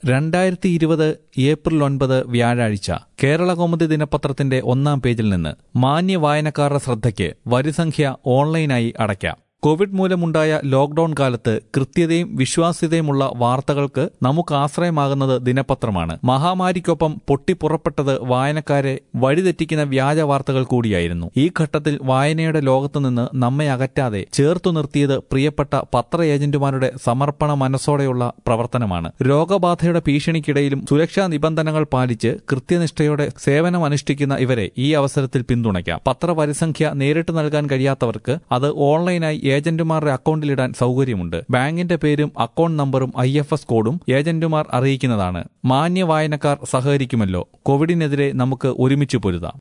രണ്ടായിരത്തി ഇരുപത് ഏപ്രിൽ ഒൻപത് വ്യാഴാഴ്ച കേരള കൗമുദി ദിനപത്രത്തിന്റെ ഒന്നാം പേജിൽ നിന്ന് മാന്യ വായനക്കാരുടെ ശ്രദ്ധയ്ക്ക് വരിസംഖ്യ ഓൺലൈനായി അടയ്ക്കാം കോവിഡ് മൂലമുണ്ടായ ലോക്ഡൌൺ കാലത്ത് കൃത്യതയും വിശ്വാസ്യതയുമുള്ള വാർത്തകൾക്ക് നമുക്ക് ആശ്രയമാകുന്നത് ദിനപത്രമാണ് മഹാമാരിക്കൊപ്പം പൊട്ടിപ്പുറപ്പെട്ടത് വായനക്കാരെ വഴിതെറ്റിക്കുന്ന വ്യാജ വാർത്തകൾ കൂടിയായിരുന്നു ഈ ഘട്ടത്തിൽ വായനയുടെ ലോകത്തു നിന്ന് നമ്മെ അകറ്റാതെ ചേർത്തു നിർത്തിയത് പ്രിയപ്പെട്ട പത്ര ഏജന്റുമാരുടെ സമർപ്പണ മനസ്സോടെയുള്ള പ്രവർത്തനമാണ് രോഗബാധയുടെ ഭീഷണിക്കിടയിലും സുരക്ഷാ നിബന്ധനകൾ പാലിച്ച് കൃത്യനിഷ്ഠയോടെ സേവനം അനുഷ്ഠിക്കുന്ന ഇവരെ ഈ അവസരത്തിൽ പിന്തുണയ്ക്കാം പത്രപരിസംഖ്യ നേരിട്ട് നൽകാൻ കഴിയാത്തവർക്ക് അത് ഓൺലൈനായി ഏജന്റുമാരുടെ അക്കൗണ്ടിലിടാൻ സൗകര്യമുണ്ട് ബാങ്കിന്റെ പേരും അക്കൗണ്ട് നമ്പറും ഐ കോഡും ഏജന്റുമാർ അറിയിക്കുന്നതാണ് മാന്യ വായനക്കാർ സഹകരിക്കുമല്ലോ കോവിഡിനെതിരെ നമുക്ക് ഒരുമിച്ച് പൊരുതാം